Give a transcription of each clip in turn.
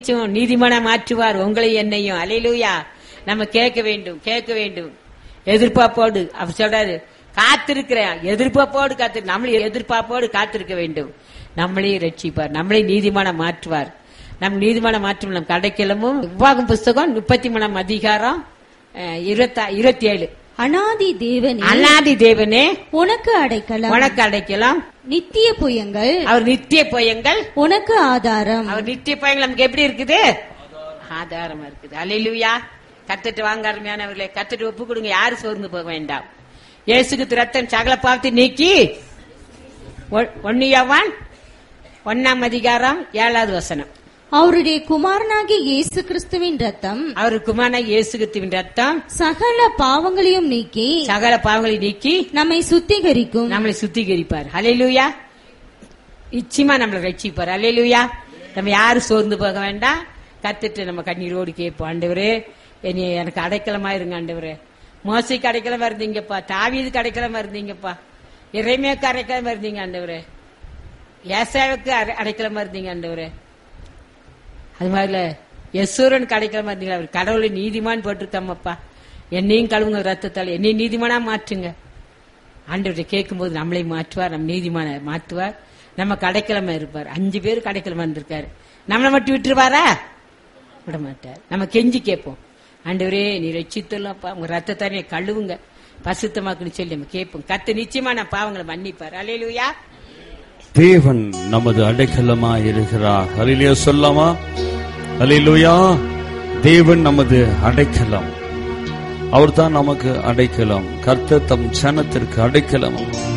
நிச்சயம் நீதிமானா மாற்றுவார் உங்களை என்னையும் அலையிலூயா நம்ம கேட்க வேண்டும் கேட்க வேண்டும் எதிர்பார்ப்போடு அவர் சொல்றாரு காத்திருக்கிறேன் எதிர்பார்ப்போடு காத்து நம்மளை எதிர்பார்ப்போடு காத்திருக்க வேண்டும் நம்மளையும் ரட்சிப்பார் நம்மளை நீதிமான மாற்றுவார் நம் நீதிமான மாற்றும் நம் கடைக்கிழமும் உபாகம் புஸ்தகம் முப்பத்தி மூணாம் அதிகாரம் அஹ், இருபத்தா இருபத்தி ஏழு அனாதி தேவனே அல்லாதி தேவனே உனக்கு அடைக்கலம் உனக்கு அடைக்கலாம் நித்திய புயங்கள் அவர் நித்திய போயங்கள் உனக்கு ஆதாரம் அவர் நித்திய பயங்கள் நமக்கு எப்படி இருக்குது ஆதாரமா இருக்குது அலையிலுயா கத்துட்டு வாங்க அருமையானவர்களே கத்துட்டு ஒப்பு கொடுங்க யாரு சோர்ந்து போக வேண்டாம் இயேசுக்கு ரத்தம் சகல பாவத்தை நீக்கி ஒ- ஒன்னியவான் ஒன்னாம் அதிகாரம் ஏழாவது வசனம் அவருடைய குமாரனாகிய இயேசு கிறிஸ்துவின் ரத்தம் அவர் குமாரனா இயேசுகித்துவின் ரத்தம் சகல பாவங்களையும் நீக்கி சகல பாவங்களை நீக்கி நம்மை சுத்திகரிக்கும் நம்மளை சுத்திகரிப்பார் அலையிலுயா நிச்சயமா நம்மளை ரட்சிப்பார் அலையிலுயா நம்ம யாரும் சோர்ந்து போக வேண்டாம் கத்துட்டு நம்ம கண்ணீரோடு கேட்போம் ஆண்டவரே என்னை எனக்கு அடைக்கலமா இருங்க ஆண்டவரே மோசைக்கு அடைக்கலமா இருந்தீங்கப்பா தாவீதுக்கு அடைக்கலமா இருந்தீங்கப்பா இறைமையாக்கு அடைக்கலமா இருந்தீங்க ஆண்டவரே ஏசாவுக்கு அடை- அடைக்கலமா இருந்தீங்க ஆண்டவரே அது மாதிரில யசூரனுக்கு அடைக்கலமா இருந்தீங்களா அவர் கடவுளை நீதிமான் போட்டிருக்காமப்பா என்னையும் கழுவுங்க ரத்தத்தால் என்னையும் நீதிமானா மாற்றுங்க ஆண்டவரை கேட்கும்போது நம்மளை மாற்றுவார் நம்ம நீதிமான மாற்றுவார் நம்ம கடைக்கிழமை இருப்பார் அஞ்சு பேர் கடைக்கிழமை இருந்திருக்காரு நம்மளை மட்டும் விட்டுருவாரா விட மாட்டார் நம்ம கெஞ்சி கேட்போம் ஆண்டவரே நீ ரட்சித்துள்ளப்பா உங்க ரத்தத்தானே கழுவுங்க பசுத்தமாக்குன்னு சொல்லி நம்ம கேட்போம் கத்து நிச்சயமா நான் பாவங்களை மன்னிப்பார் அலையிலுயா தேவன் நமது அடைக்கலமா இருக்கிறார் ஹலிலியா சொல்லாமா ஹலிலுயா தேவன் நமது அடைக்கலம் அவர் தான் நமக்கு அடைக்கலம் கர்த்தர் தம் ஜனத்திற்கு அடைக்கலம்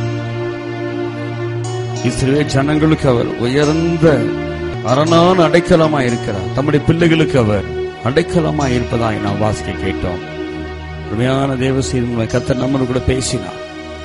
இஸ்ரேல் ஜனங்களுக்கு அவர் உயர்ந்த அரணான அடைக்கலமா இருக்கிறார் தம்முடைய பிள்ளைகளுக்கு அவர் அடைக்கலமா இருப்பதாய் நாம் வாசிக்க கேட்டோம் உண்மையான தேவசீதம் கர்த்தர் நம்மளோட கூட பேசினார்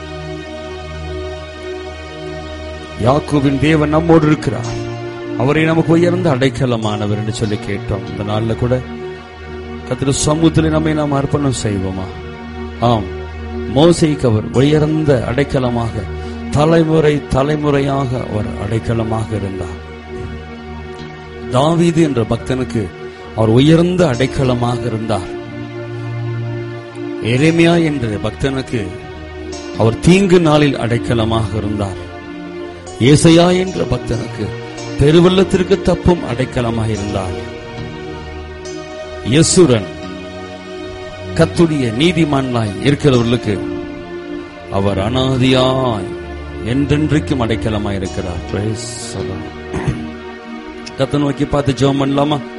யாக்கோவின் தேவன் நம்மோடு இருக்கிறார் அவரை நமக்கு உயர்ந்த அடைக்கலமானவர் என்று சொல்லி கேட்டோம் இந்த நாள்ல கூட கத்திர சமூகத்தில் நம்மை நாம் அர்ப்பணம் செய்வோமா ஆம் மோசைக்கு அவர் உயர்ந்த அடைக்கலமாக தலைமுறை தலைமுறையாக அவர் அடைக்கலமாக இருந்தார் தாவீது என்ற பக்தனுக்கு அவர் உயர்ந்த அடைக்கலமாக இருந்தார் எரேமியா என்ற பக்தனுக்கு அவர் தீங்கு நாளில் அடைக்கலமாக இருந்தார் ஏசையா என்ற பக்தனுக்கு பெருவெள்ளத்திற்கு தப்பும் அடைக்கலமாக இருந்தார் யசுரன் கத்துடைய நீதிமான்லாய் இருக்கிறவர்களுக்கு அவர் அனாதியாய் என்றென்றைக்கும் அடைக்கலமாய் இருக்கிறார் Praise the Lord. கத்தை நோக்கி பார்த்து ஜெபம் பண்ணலாமா